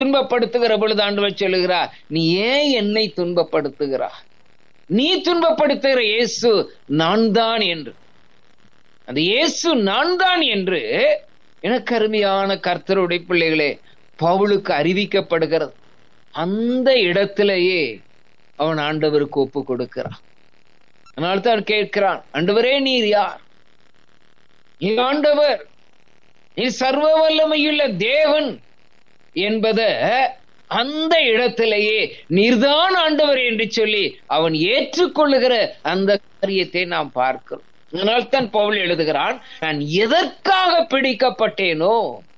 துன்பப்படுத்துகிற பொழுது ஆண்டவர் சொல்லுகிறார் நீ ஏன் என்னை துன்பப்படுத்துகிறாய் நீ துன்பப்படுத்துகிற இயேசு நான் தான் என்று அந்த இயேசு நான் தான் என்று எனக்கு அருமையான கர்த்தருடைய பிள்ளைகளே பவுலுக்கு அறிவிக்கப்படுகிறது அந்த இடத்திலேயே அவன் ஆண்டவருக்கு ஒப்பு கொடுக்கிறான் அதனால தான் கேட்கிறான் ஆண்டவரே நீர் யார் நீ ஆண்டவர் நீ சர்வ வல்லமையுள்ள தேவன் என்பத அந்த இடத்திலேயே நீர்தான் ஆண்டவர் என்று சொல்லி அவன் ஏற்றுக்கொள்ளுகிற அந்த காரியத்தை நாம் பார்க்கிறோம் அதனால் தான் பவுல் எழுதுகிறான் நான் எதற்காக பிடிக்கப்பட்டேனோ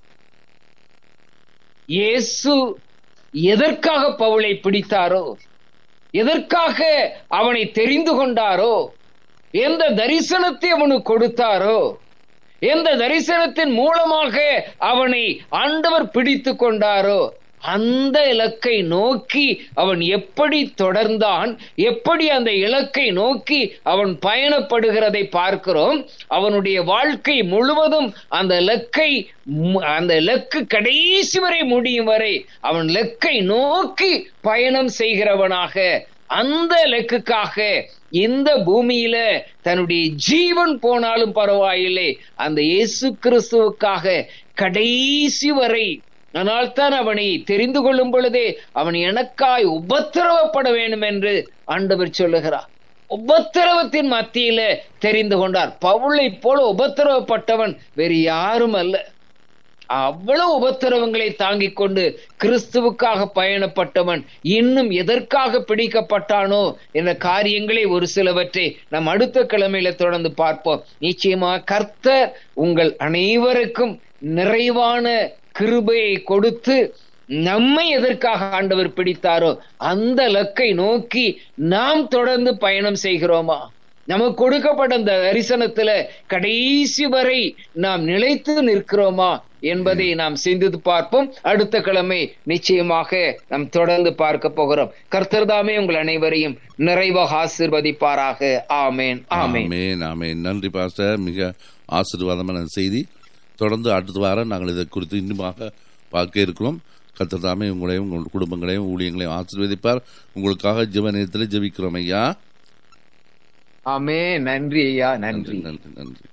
இயேசு எதற்காக பவுலை பிடித்தாரோ எதற்காக அவனை தெரிந்து கொண்டாரோ எந்த தரிசனத்தை அவனுக்கு கொடுத்தாரோ எந்த தரிசனத்தின் மூலமாக அவனை ஆண்டவர் பிடித்து கொண்டாரோ அந்த இலக்கை நோக்கி அவன் எப்படி தொடர்ந்தான் எப்படி அந்த இலக்கை நோக்கி அவன் பயணப்படுகிறதை பார்க்கிறோம் அவனுடைய வாழ்க்கை முழுவதும் அந்த இலக்கை அந்த இலக்கு கடைசி வரை முடியும் வரை அவன் இலக்கை நோக்கி பயணம் செய்கிறவனாக அந்த இலக்குக்காக இந்த பூமியில தன்னுடைய ஜீவன் போனாலும் பரவாயில்லை அந்த இயேசு கிறிஸ்துவுக்காக கடைசி வரை அதனால்தான் அவனை தெரிந்து கொள்ளும் பொழுதே அவன் எனக்காய் உபத்திரவப்பட வேண்டும் என்று ஆண்டவர் சொல்லுகிறார் உபத்திரவத்தின் மத்தியில தெரிந்து கொண்டார் பவுளை போல உபத்திரவப்பட்டவன் வேறு யாரும் அல்ல அவ்வளவு உபத்திரவங்களை தாங்கிக் கொண்டு கிறிஸ்துவுக்காக பயணப்பட்டவன் இன்னும் எதற்காக பிடிக்கப்பட்டானோ என்ற காரியங்களை ஒரு சிலவற்றை நாம் அடுத்த கிழமையில தொடர்ந்து பார்ப்போம் நிச்சயமா கர்த்தர் உங்கள் அனைவருக்கும் நிறைவான கிருபையை கொடுத்து நம்மை எதற்காக ஆண்டவர் பிடித்தாரோ அந்த லக்கை நோக்கி நாம் தொடர்ந்து பயணம் செய்கிறோமா நமக்கு கொடுக்கப்பட்ட அந்த தரிசனத்துல கடைசி வரை நாம் நிலைத்து நிற்கிறோமா என்பதை நாம் சிந்தித்து பார்ப்போம் அடுத்த கிழமை நிச்சயமாக நாம் தொடர்ந்து பார்க்க போகிறோம் கர்த்தர்தாமே உங்கள் அனைவரையும் நிறைவாக ஆசிர்வதிப்பாராக ஆமேன் ஆமேன் ஆமேன் ஆமேன் நன்றி பாஸ்டர் மிக ஆசீர்வாதமான செய்தி தொடர்ந்து அடுத்த வாரம் நாங்கள் இதை குறித்து இன்னுமாக பார்க்க இருக்கிறோம் கர்த்தர் தாமே உங்களையும் உங்கள் குடும்பங்களையும் ஊழியங்களையும் ஆசீர்வதிப்பார் உங்களுக்காக ஜெப நேரத்தில் ஜெபிக்கிறோம் ஐயா ஆமே நன்றி ஐயா நன்றி நன்றி நன்றி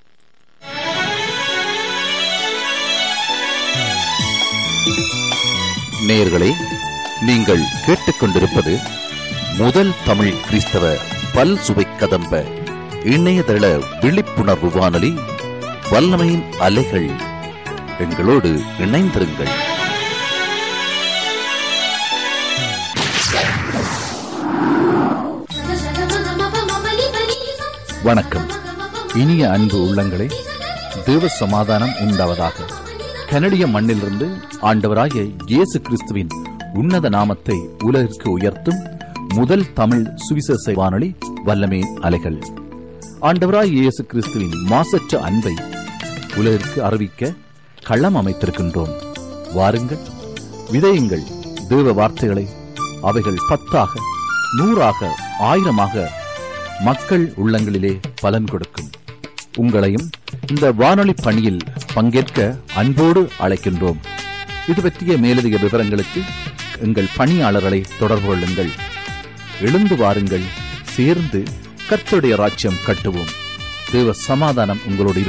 நேயர்களே நீங்கள் கேட்டுக்கொண்டிருப்பது முதல் தமிழ் கிறிஸ்தவ பல் சுவை கதம்ப இணையதள விழிப்புணர்வு வானொலி வல்லமையின் அலைகள் எங்களோடு இணைந்திருங்கள் வணக்கம் இனிய அன்பு உள்ளங்களே தேவ சமாதானம் உண்டாவதாக கனடிய மண்ணிலிருந்து ஆண்டவராகிய இயேசு கிறிஸ்துவின் உன்னத நாமத்தை உலகிற்கு உயர்த்தும் முதல் தமிழ் சுவிசேஷ வானொலி வல்லமே அலைகள் ஆண்டவராய் இயேசு கிறிஸ்துவின் மாசற்ற அன்பை உலகிற்கு அறிவிக்க களம் அமைத்திருக்கின்றோம் வாருங்கள் விதையுங்கள் தேவ வார்த்தைகளை அவைகள் பத்தாக நூறாக ஆயிரமாக மக்கள் உள்ளங்களிலே பலன் கொடுக்கும் உங்களையும் இந்த வானொலி பணியில் பங்கேற்க அன்போடு அழைக்கின்றோம் இது பற்றிய மேலதிக விவரங்களுக்கு எங்கள் பணியாளர்களை தொடர்பு கொள்ளுங்கள் எழுந்து வாருங்கள் சேர்ந்து கர்த்தருடைய ராஜ்யம் கட்டுவோம் தேவ சமாதானம் உங்களோடு